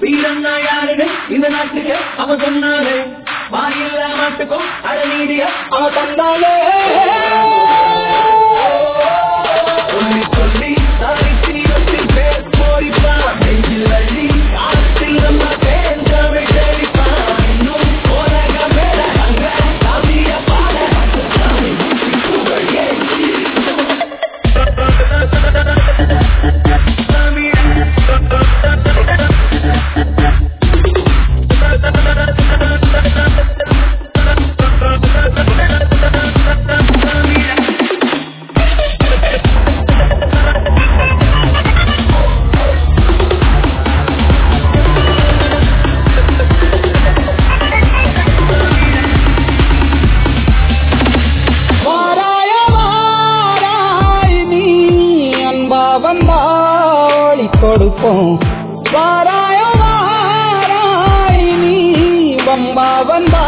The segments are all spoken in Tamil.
வீரன்னா யாருன்னு இந்த நாட்டுக்கு அவன் சொன்னாலே வாயில்ல மாட்டுக்கும் அடநீதிய அவன் தந்தாலே சொல்லி சொல்லி தாரி தீரத்தில் பேர் போரிப்பான் நெஞ்சில் அள்ளி காற்றில் நம்ம பேர் தமிழ் தெரிப்பான் இன்னும் உலக மேல அங்க சாமிய பாட சாமி ஊசி புகழ் ஏற்றி வாராய வாராய் நீ அன்பா வந்தாளி கொடுப்போம் வாராய வாராய் நீ வம்பா வந்தா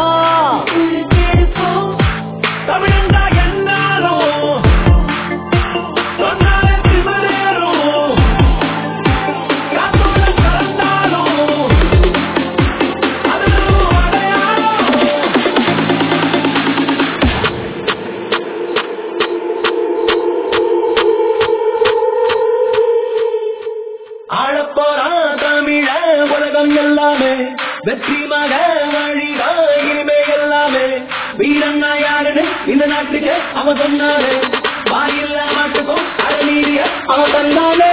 தமிழண்டா என்னாலும் சொன்னாலே திமிரேறும் காத்தோட கலந்தாலும் அதுவும் அடையாளம் ஆழப்போறான் தமிழ உலகம் எல்லாமே வெற்றி மக வழிகா இனிமே எல்லாமே வீரன்னா யாருன்னு இந்த நாட்டுக்கு அவன் சொன்னாலே வாயில்ல மாட்டுக்கும் அடநீதிய அவன் தந்தாலே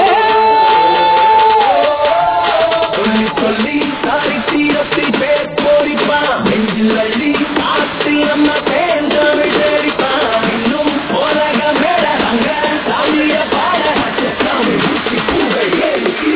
சொல்லி சொல்லி சாரி தீரத்தில் பேர் போரிப்பான் நெஞ்சில் அள்ளி காற்றில் நம்ம பேர் தமிழ் தெரிப்பான் இன்னும் உலக மேல அங்க சாமிய பாட சாமி ஊசி புகழ் ஏற்றி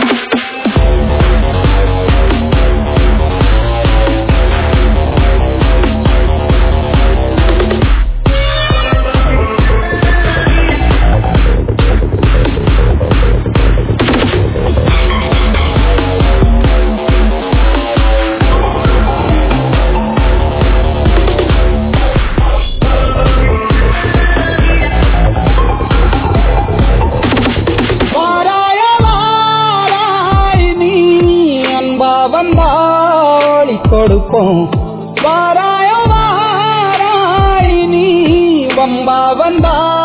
வாராய வாராய் நீ அன்பா வந்தாளி கொடுப்போம் வாராய வாராய் நீ வம்பா வந்தா